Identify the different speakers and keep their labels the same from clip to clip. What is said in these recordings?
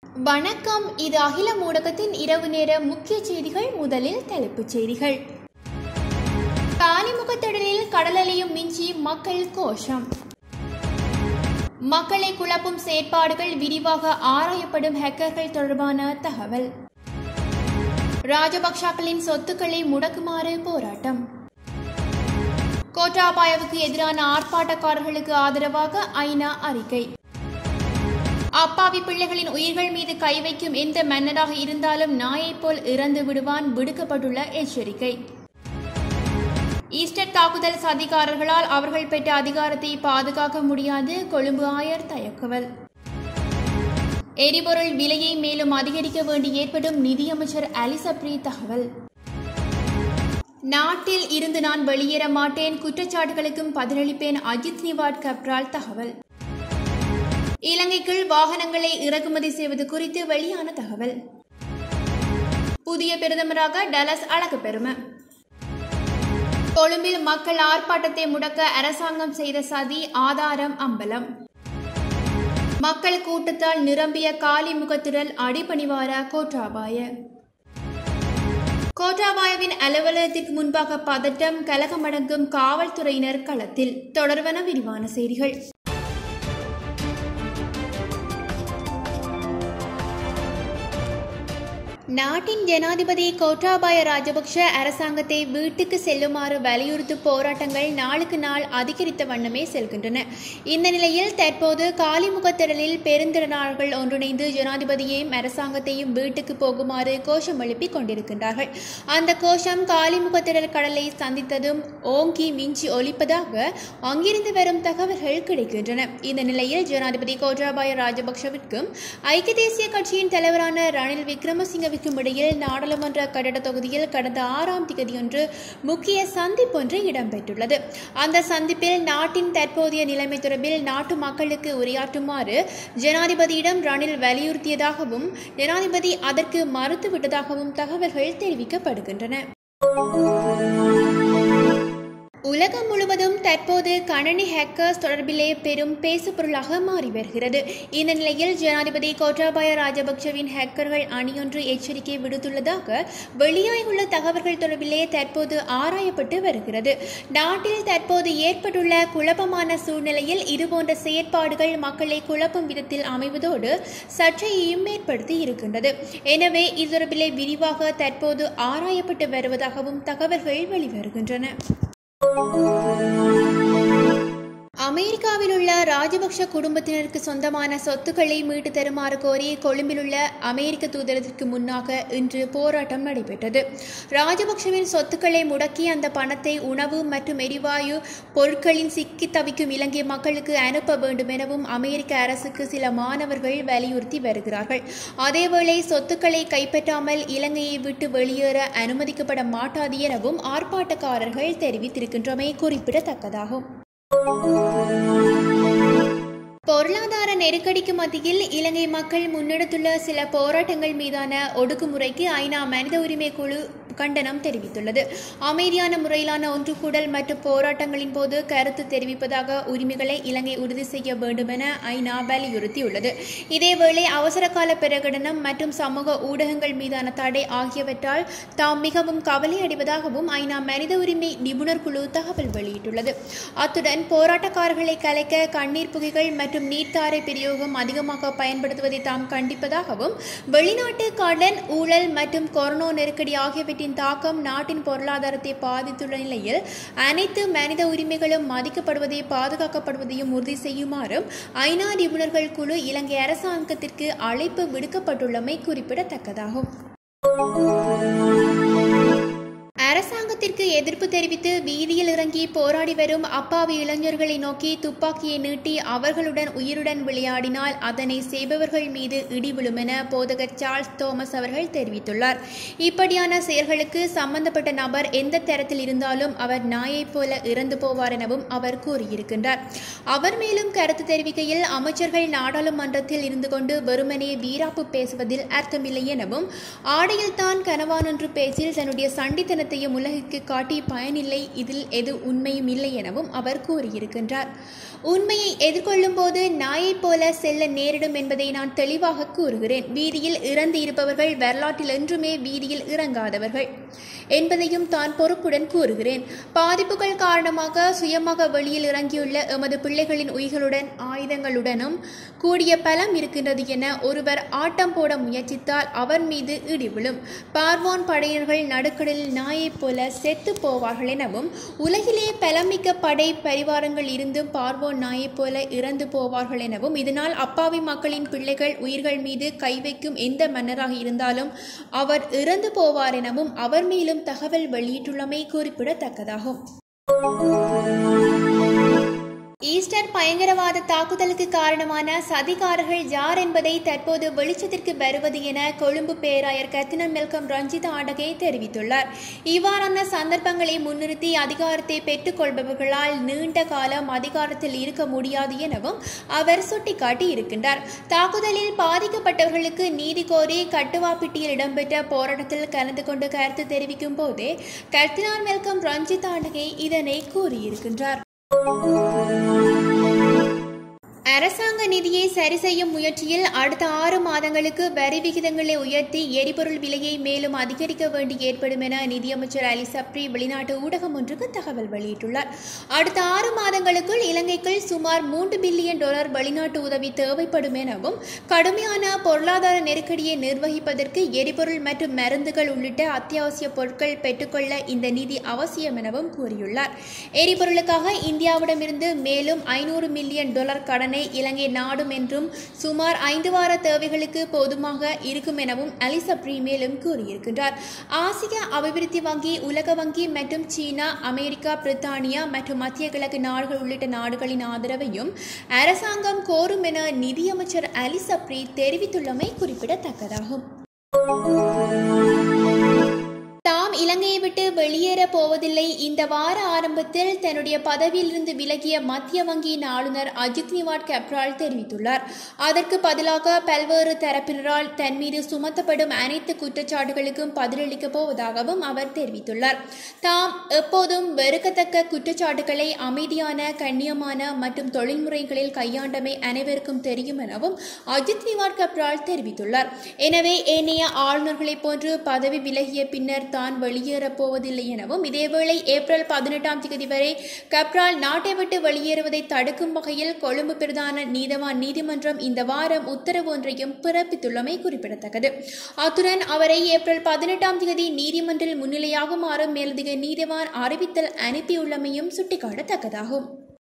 Speaker 1: வணக்கம் இது அகில ஊடகத்தின் இரவு நேர முக்கிய செய்திகள் முதலில் தலைப்புச் செய்திகள் காலிமுகத்திடலில் கடலலையும் மிஞ்சி மக்கள் கோஷம் மக்களை குழப்பும் செயற்பாடுகள் விரிவாக ஆராயப்படும் ஹேக்கர்கள் தொடர்பான தகவல் ராஜபக்சாக்களின் சொத்துக்களை முடக்குமாறு போராட்டம் கோட்டாபாயவுக்கு எதிரான ஆர்ப்பாட்டக்காரர்களுக்கு ஆதரவாக ஐநா அறிக்கை அப்பாவி பிள்ளைகளின் உயிர்கள் மீது கை வைக்கும் எந்த மன்னராக இருந்தாலும் நாயைப் போல் இறந்து விடுவான் விடுக்கப்பட்டுள்ள எச்சரிக்கை ஈஸ்டர் தாக்குதல் சதிகாரர்களால் அவர்கள் பெற்ற அதிகாரத்தை பாதுகாக்க முடியாது கொழும்பு ஆயர் தயக்குவல் எரிபொருள் விலையை மேலும் அதிகரிக்க வேண்டி ஏற்படும் நிதியமைச்சர் அலிசப்ரி தகவல் நாட்டில் இருந்து நான் வெளியேற மாட்டேன் குற்றச்சாட்டுகளுக்கும் பதிலளிப்பேன் அஜித் நிவாட் கப்ரால் தகவல் இலங்கைக்குள் வாகனங்களை இறக்குமதி செய்வது குறித்து வெளியான தகவல் புதிய பிரதமராக டலஸ் அழகு பெருமை கொழும்பில் மக்கள் ஆர்ப்பாட்டத்தை முடக்க அரசாங்கம் செய்த சதி ஆதாரம் அம்பலம் மக்கள் கூட்டத்தால் நிரம்பிய காலி முகத்திரல் அடிபணிவார கோட்டாபாய கோட்டாபாயவின் அலுவலகத்திற்கு முன்பாக பதட்டம் கலகமடங்கும் காவல்துறையினர் களத்தில் தொடர்வன விரிவான செய்திகள் நாட்டின் ஜனாதிபதி கோட்டாபாய ராஜபக்ஷ அரசாங்கத்தை வீட்டுக்கு செல்லுமாறு வலியுறுத்து போராட்டங்கள் நாளுக்கு நாள் அதிகரித்த வண்ணமே செல்கின்றன இந்த நிலையில் தற்போது காலிமுகத்திடலில் பெருந்திரனார்கள் ஒன்றிணைந்து ஜனாதிபதியையும் அரசாங்கத்தையும் வீட்டுக்கு போகுமாறு கோஷம் எழுப்பி கொண்டிருக்கின்றார்கள் அந்த கோஷம் காலிமுகத்திடல் கடலை சந்தித்ததும் ஓங்கி மிஞ்சி ஒலிப்பதாக அங்கிருந்து வரும் தகவல்கள் கிடைக்கின்றன இந்த நிலையில் ஜனாதிபதி கோட்டாபாய ராஜபக்ஷவிற்கும் ஐக்கிய தேசிய கட்சியின் தலைவரான ரணில் விக்ரமசிங்க விக்கும் இடையில் நாடாளுமன்ற கட்டட தொகுதியில் கடந்த ஆறாம் தேதியொன்று முக்கிய சந்திப்பொன்று இடம்பெற்றுள்ளது அந்த சந்திப்பில் நாட்டின் தற்போதைய நிலைமை தொடர்பில் நாட்டு மக்களுக்கு உரையாற்றுமாறு ஜனாதிபதியிடம் ரணில் வலியுறுத்தியதாகவும் ஜனாதிபதி அதற்கு மறுத்துவிட்டதாகவும் தகவல்கள் தெரிவிக்கப்படுகின்றன உலகம் முழுவதும் தற்போது கணனி ஹேக்கர்ஸ் தொடர்பிலே பெரும் பேசுபொருளாக மாறி வருகிறது இந்த நிலையில் ஜனாதிபதி கோட்டாபாய ராஜபக்சவின் ஹேக்கர்கள் அணியொன்று எச்சரிக்கை விடுத்துள்ளதாக வெளியாகியுள்ள தகவல்கள் தொடர்பிலே தற்போது ஆராயப்பட்டு வருகிறது நாட்டில் தற்போது ஏற்பட்டுள்ள குழப்பமான சூழ்நிலையில் இதுபோன்ற செயற்பாடுகள் மக்களை குழப்பும் விதத்தில் அமைவதோடு சர்ச்சையையும் ஏற்படுத்தி இருக்கின்றது எனவே இது தொடர்பிலே விரிவாக தற்போது ஆராயப்பட்டு வருவதாகவும் தகவல்கள் வெளிவருகின்றன அமெரிக்காவில் உள்ள ராஜபக்ஷ குடும்பத்தினருக்கு சொந்தமான சொத்துக்களை மீட்டு தருமாறு கோரி கொழும்பில் உள்ள அமெரிக்க தூதரத்திற்கு முன்னாக இன்று போராட்டம் நடைபெற்றது ராஜபக்ஷவின் சொத்துக்களை முடக்கி அந்த பணத்தை உணவு மற்றும் எரிவாயு பொருட்களின் சிக்கி தவிக்கும் இலங்கை மக்களுக்கு அனுப்ப வேண்டும் எனவும் அமெரிக்க அரசுக்கு சில மாணவர்கள் வலியுறுத்தி வருகிறார்கள் அதேவேளை சொத்துக்களை கைப்பற்றாமல் இலங்கையை விட்டு வெளியேற அனுமதிக்கப்பட மாட்டாது எனவும் ஆர்ப்பாட்டக்காரர்கள் தெரிவித்திருக்கின்றமை குறிப்பிடத்தக்கதாகும் பொருளாதார நெருக்கடிக்கு மத்தியில் இலங்கை மக்கள் முன்னெடுத்துள்ள சில போராட்டங்கள் மீதான ஒடுக்குமுறைக்கு ஐநா மனித உரிமை குழு கண்டனம் தெரிவித்துள்ளது அமைதியான முறையிலான ஒன்றுகூடல் மற்றும் போராட்டங்களின் போது கருத்து தெரிவிப்பதாக உரிமைகளை இலங்கை உறுதி செய்ய வேண்டும் என ஐநா வலியுறுத்தியுள்ளது இதேவேளை அவசரகால பிரகடனம் மற்றும் சமூக ஊடகங்கள் மீதான தடை ஆகியவற்றால் தாம் மிகவும் கவலை அடைவதாகவும் ஐநா மனித உரிமை நிபுணர் குழு தகவல் வெளியிட்டுள்ளது அத்துடன் போராட்டக்காரர்களை கலைக்க கண்ணீர் புகைகள் மற்றும் நீர்த்தாரை பிரயோகம் அதிகமாக பயன்படுத்துவதை தாம் கண்டிப்பதாகவும் வெளிநாட்டு கடன் ஊழல் மற்றும் கொரோனா நெருக்கடி ஆகியவற்றின் தாக்கம் நாட்டின் பொருளாதாரத்தை பாதித்துள்ள நிலையில் அனைத்து மனித உரிமைகளும் மதிக்கப்படுவதை பாதுகாக்கப்படுவதையும் உறுதி செய்யுமாறும் ஐநா நிபுணர்கள் குழு இலங்கை அரசாங்கத்திற்கு அழைப்பு விடுக்கப்பட்டுள்ளமை குறிப்பிடத்தக்கதாகும் அரசாங்கத்திற்கு எதிர்ப்பு தெரிவித்து வீதியில் இறங்கி போராடி வரும் அப்பாவி இளைஞர்களை நோக்கி துப்பாக்கியை நீட்டி அவர்களுடன் உயிருடன் விளையாடினால் அதனை செய்பவர்கள் மீது இடி விழும் என போதகர் சார்ல்ஸ் தோமஸ் அவர்கள் தெரிவித்துள்ளார் இப்படியான செயல்களுக்கு சம்பந்தப்பட்ட நபர் எந்த தரத்தில் இருந்தாலும் அவர் நாயைப் போல இறந்து போவார் எனவும் அவர் கூறியிருக்கின்றார் அவர் மேலும் கருத்து தெரிவிக்கையில் அமைச்சர்கள் நாடாளுமன்றத்தில் இருந்து கொண்டு வெறுமனே வீராப்பு பேசுவதில் அர்த்தமில்லை எனவும் ஆடையில் தான் கனவான் என்று பேசில் தன்னுடைய சண்டித்தனத்தையும் உலகிற்கு காட்டி பயனில்லை இதில் எது உண்மையும் இல்லை எனவும் அவர் கூறியிருக்கின்றார் உண்மையை எதிர்கொள்ளும் போது நாயைப் போல செல்ல நேரிடும் என்பதை நான் தெளிவாக கூறுகிறேன் வீதியில் இறந்து இருப்பவர்கள் வரலாற்றில் என்றுமே வீதியில் இறங்காதவர்கள் என்பதையும் தான் பொறுப்புடன் கூறுகிறேன் பாதிப்புகள் காரணமாக சுயமாக வெளியில் இறங்கியுள்ள எமது பிள்ளைகளின் உயிர்களுடன் ஆயுதங்களுடனும் கூடிய பலம் இருக்கின்றது என ஒருவர் ஆட்டம் போட முயற்சித்தால் அவர் மீது இடி விழும் பார்வோன் படையினர்கள் நடுக்கடலில் நாயைப் போல செத்து போவார்கள் எனவும் உலகிலே பலமிக்க படை பரிவாரங்கள் இருந்தும் பார்வோன் நாயைப் போல இறந்து போவார்கள் எனவும் இதனால் அப்பாவி மக்களின் பிள்ளைகள் உயிர்கள் மீது கை வைக்கும் எந்த மன்னராக இருந்தாலும் அவர் இறந்து போவார் எனவும் அவர் மேலும் தகவல் வெளியிட்டுள்ளமை குறிப்பிடத்தக்கதாகும் ஈஸ்டர் பயங்கரவாத தாக்குதலுக்கு காரணமான சதிகாரர்கள் யார் என்பதை தற்போது வெளிச்சத்திற்கு வருவது என கொழும்பு பேராயர் கத்தினன் மெல்கம் ரஞ்சித் ஆண்டகே தெரிவித்துள்ளார் இவ்வாறான சந்தர்ப்பங்களை முன்னிறுத்தி அதிகாரத்தை பெற்றுக்கொள்பவர்களால் நீண்ட காலம் அதிகாரத்தில் இருக்க முடியாது எனவும் அவர் சுட்டிக்காட்டி இருக்கின்றார் தாக்குதலில் பாதிக்கப்பட்டவர்களுக்கு நீதி கோரி கட்டுவாப்பிட்டியில் இடம்பெற்ற போராட்டத்தில் கலந்து கொண்டு கருத்து தெரிவிக்கும் போதே கர்த்தினார் மெல்கம் ரஞ்சித் ஆண்டகே இதனை கூறியிருக்கின்றார் அரசாங்க நிதியை சரி செய்யும் முயற்சியில் அடுத்த ஆறு மாதங்களுக்கு வரி விகிதங்களை உயர்த்தி எரிபொருள் விலையை மேலும் அதிகரிக்க வேண்டி ஏற்படும் என நிதியமைச்சர் அலி சப்ரி வெளிநாட்டு ஊடகம் ஒன்றுக்கு தகவல் வெளியிட்டுள்ளார் அடுத்த ஆறு மாதங்களுக்குள் இலங்கைக்குள் சுமார் மூன்று பில்லியன் டாலர் வெளிநாட்டு உதவி தேவைப்படும் எனவும் கடுமையான பொருளாதார நெருக்கடியை நிர்வகிப்பதற்கு எரிபொருள் மற்றும் மருந்துகள் உள்ளிட்ட அத்தியாவசிய பொருட்கள் பெற்றுக்கொள்ள இந்த நிதி அவசியம் எனவும் கூறியுள்ளார் எரிபொருளுக்காக இந்தியாவிடமிருந்து மேலும் ஐநூறு மில்லியன் டாலர் கடனை இலங்கை நாடும் என்றும் சுமார் ஐந்து வார தேவைகளுக்கு போதுமாக இருக்கும் எனவும் அலிசப்ரி மேலும் கூறியிருக்கின்றார் ஆசிய அபிவிருத்தி வங்கி உலக வங்கி மற்றும் சீனா அமெரிக்கா பிரித்தானியா மற்றும் மத்திய கிழக்கு நாடுகள் உள்ளிட்ட நாடுகளின் ஆதரவையும் அரசாங்கம் கோரும் என நிதியமைச்சர் அலிசப்ரி தெரிவித்துள்ளமை குறிப்பிடத்தக்கதாகும் தாம் இலங்கையை விட்டு வெளியேற போவதில்லை இந்த வார ஆரம்பத்தில் தன்னுடைய பதவியிலிருந்து விலகிய மத்திய வங்கியின் ஆளுநர் அஜித் நிவாட் கப்ரால் தெரிவித்துள்ளார் அதற்கு பதிலாக பல்வேறு தரப்பினரால் தன் மீது சுமத்தப்படும் அனைத்து குற்றச்சாட்டுகளுக்கும் பதிலளிக்கப் போவதாகவும் அவர் தெரிவித்துள்ளார் தாம் எப்போதும் வெறுக்கத்தக்க குற்றச்சாட்டுகளை அமைதியான கண்ணியமான மற்றும் தொழில்முறைகளில் கையாண்டமை அனைவருக்கும் தெரியும் எனவும் அஜித் நிவாட் கப்ரால் தெரிவித்துள்ளார் எனவே ஏனைய ஆளுநர்களைப் போன்று பதவி விலகிய பின்னர் தான் வெளியேறப் போவதில்லை எனவும் இதேவேளை ஏப்ரல் பதினெட்டாம் தேதி வரை கப்ரால் நாட்டை விட்டு வெளியேறுவதை தடுக்கும் வகையில் கொழும்பு பிரதான நீதவான் நீதிமன்றம் இந்த வாரம் உத்தரவு ஒன்றையும் பிறப்பித்துள்ளமை குறிப்பிடத்தக்கது அத்துடன் அவரை ஏப்ரல் பதினெட்டாம் தேதி நீதிமன்றில் முன்னிலையாகுமாறு மேலதிக நீதிவான் அறிவித்தல் அனுப்பியுள்ளமையும் சுட்டிக்காட்டத்தக்கதாகும்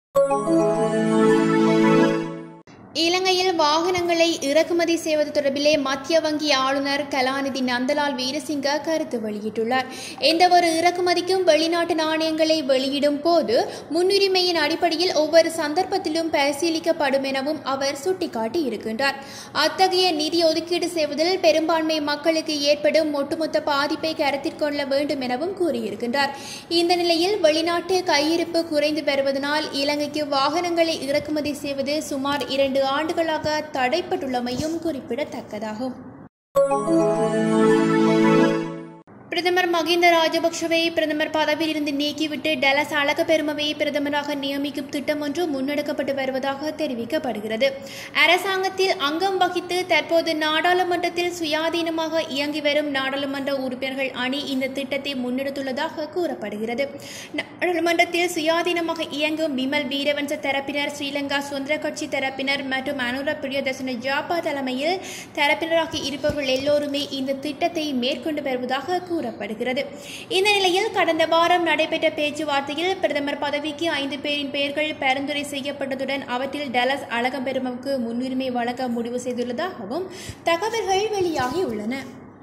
Speaker 1: இலங்கையில் வாகனங்களை இறக்குமதி செய்வது தொடர்பிலே மத்திய வங்கி ஆளுநர் கலாநிதி நந்தலால் வீரசிங்க கருத்து வெளியிட்டுள்ளார் எந்தவொரு இறக்குமதிக்கும் வெளிநாட்டு நாணயங்களை வெளியிடும் போது முன்னுரிமையின் அடிப்படையில் ஒவ்வொரு சந்தர்ப்பத்திலும் பரிசீலிக்கப்படும் எனவும் அவர் சுட்டிக்காட்டி இருக்கின்றார் அத்தகைய நிதி ஒதுக்கீடு செய்வதில் பெரும்பான்மை மக்களுக்கு ஏற்படும் ஒட்டுமொத்த பாதிப்பை கருத்தில் கொள்ள வேண்டும் எனவும் கூறியிருக்கின்றார் இந்த நிலையில் வெளிநாட்டு கையிருப்பு குறைந்து வருவதனால் இலங்கைக்கு வாகனங்களை இறக்குமதி செய்வது சுமார் இரண்டு ஆண்டுகளாக தடைப்பட்டுள்ளமையும் குறிப்பிடத்தக்கதாகும் பிரதமர் மகிந்த ராஜபக்ஷவை பிரதமர் பதவியிலிருந்து நீக்கிவிட்டு டலஸ் அழக பெருமவை பிரதமராக நியமிக்கும் திட்டம் ஒன்று முன்னெடுக்கப்பட்டு வருவதாக தெரிவிக்கப்படுகிறது அரசாங்கத்தில் அங்கம் வகித்து தற்போது நாடாளுமன்றத்தில் சுயாதீனமாக இயங்கி வரும் நாடாளுமன்ற உறுப்பினர்கள் அணி இந்த திட்டத்தை முன்னெடுத்துள்ளதாக கூறப்படுகிறது நாடாளுமன்றத்தில் சுயாதீனமாக இயங்கும் விமல் வீரவன்ச தரப்பினர் ஸ்ரீலங்கா சுதந்திர கட்சி தரப்பினர் மற்றும் அனுர பிரியதர்சன ஜாப்பா தலைமையில் தரப்பினராக இருப்பவர்கள் எல்லோருமே இந்த திட்டத்தை மேற்கொண்டு வருவதாக கூறப்படுகிறது இந்த நிலையில் கடந்த வாரம் நடைபெற்ற பேச்சுவார்த்தையில் பிரதமர் பதவிக்கு ஐந்து பேரின் பெயர்கள் பரிந்துரை செய்யப்பட்டதுடன் அவற்றில் டலஸ் அழகம்பெருமவுக்கு முன்னுரிமை வழங்க முடிவு செய்துள்ளதாகவும் தகவல்கள் வெளியாகியுள்ளன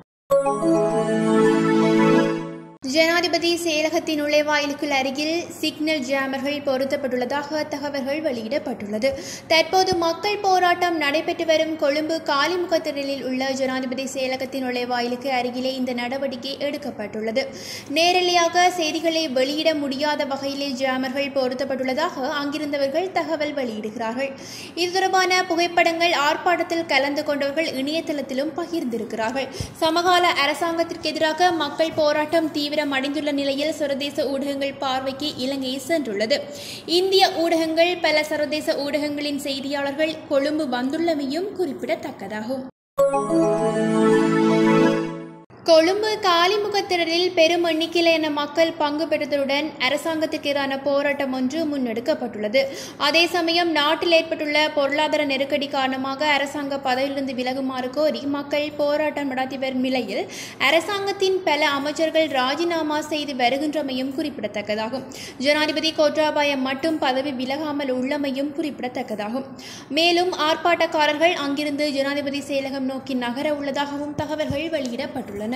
Speaker 1: ஜனாதிபதி செயலகத்தின் நுழைவாயிலுக்கு அருகில் சிக்னல் ஜாமர்கள் பொருத்தப்பட்டுள்ளதாக தகவல்கள் வெளியிடப்பட்டுள்ளது தற்போது மக்கள் போராட்டம் நடைபெற்று வரும் கொழும்பு காலிமுகத்திடலில் உள்ள ஜனாதிபதி செயலகத்தின் நுழைவாயிலுக்கு அருகிலே இந்த நடவடிக்கை எடுக்கப்பட்டுள்ளது நேரடியாக செய்திகளை வெளியிட முடியாத வகையில் ஜாமர்கள் பொருத்தப்பட்டுள்ளதாக அங்கிருந்தவர்கள் தகவல் வெளியிடுகிறார்கள் இது தொடர்பான புகைப்படங்கள் ஆர்ப்பாட்டத்தில் கலந்து கொண்டவர்கள் இணையதளத்திலும் பகிர்ந்திருக்கிறார்கள் சமகால அரசாங்கத்திற்கு எதிராக மக்கள் போராட்டம் தீவிர தீவிரம் அடைந்துள்ள நிலையில் சர்வதேச ஊடகங்கள் பார்வைக்கு இலங்கை சென்றுள்ளது இந்திய ஊடகங்கள் பல சர்வதேச ஊடகங்களின் செய்தியாளர்கள் கொழும்பு வந்துள்ளமையும் குறிப்பிடத்தக்கதாகும் கொழும்பு காலிமுகத்திடலில் பெரும் எண்ணிக்கையிலான மக்கள் பங்கு பெற்றதுடன் அரசாங்கத்துக்கு எதிரான போராட்டம் ஒன்று முன்னெடுக்கப்பட்டுள்ளது அதே சமயம் நாட்டில் ஏற்பட்டுள்ள பொருளாதார நெருக்கடி காரணமாக அரசாங்க பதவியிலிருந்து விலகுமாறு கோரி மக்கள் போராட்டம் நடத்தி வரும் நிலையில் அரசாங்கத்தின் பல அமைச்சர்கள் ராஜினாமா செய்து வருகின்றமையும் குறிப்பிடத்தக்கதாகும் ஜனாதிபதி கோட்டாபாய மட்டும் பதவி விலகாமல் உள்ளமையும் குறிப்பிடத்தக்கதாகும் மேலும் ஆர்ப்பாட்டக்காரர்கள் அங்கிருந்து ஜனாதிபதி செயலகம் நோக்கி நகர உள்ளதாகவும் தகவல்கள் வெளியிடப்பட்டுள்ளன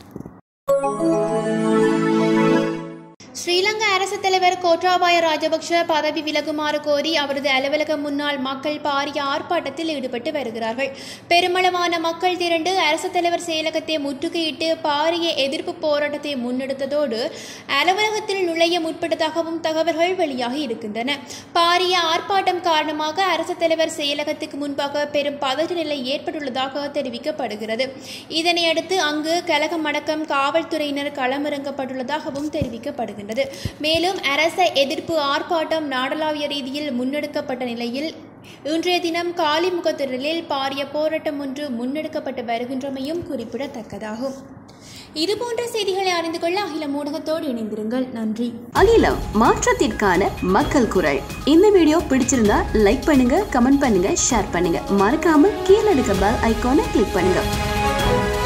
Speaker 1: ஸ்ரீலங்கா அரசு தலைவர் கோட்டாபாய ராஜபக்ஷ பதவி விலகுமாறு கோரி அவரது அலுவலகம் முன்னால் மக்கள் பாரிய ஆர்ப்பாட்டத்தில் ஈடுபட்டு வருகிறார்கள் பெருமளவான மக்கள் திரண்டு அரசு தலைவர் செயலகத்தை முற்றுகையிட்டு பாரிய எதிர்ப்பு போராட்டத்தை முன்னெடுத்ததோடு அலுவலகத்தில் நுழைய முற்பட்டதாகவும் தகவல்கள் வெளியாகி இருக்கின்றன பாரிய ஆர்ப்பாட்டம் காரணமாக அரசு தலைவர் செயலகத்துக்கு முன்பாக பெரும் பதற்ற நிலை ஏற்பட்டுள்ளதாக தெரிவிக்கப்படுகிறது இதனையடுத்து அங்கு கலகம் அடக்கம் காவல்துறையினர் களமிறங்கப்பட்டுள்ளதாகவும் தெரிவிக்கப்படுகின்றது மேலும் அரச எதிர்ப்பு ஆர்ப்பாட்டம் நாடளாவிய ரீதியில் முன்னெடுக்கப்பட்ட நிலையில் இன்றைய தினம் காலிமுகத்திடலில் பாரிய போராட்டம் ஒன்று முன்னெடுக்கப்பட்டு வருகின்றமையும் குறிப்பிடத்தக்கதாகும் இதுபோன்ற செய்திகளை அறிந்து கொள்ள அகில ஊடகத்தோடு இணைந்திருங்கள் நன்றி
Speaker 2: அகிலம் மாற்றத்திற்கான மக்கள் குரல் இந்த வீடியோ பிடிச்சிருந்தா லைக் பண்ணுங்க கமெண்ட் பண்ணுங்க ஷேர் பண்ணுங்க மறக்காம கீழே இருக்க பெல் ஐகானை கிளிக் பண்ணுங்க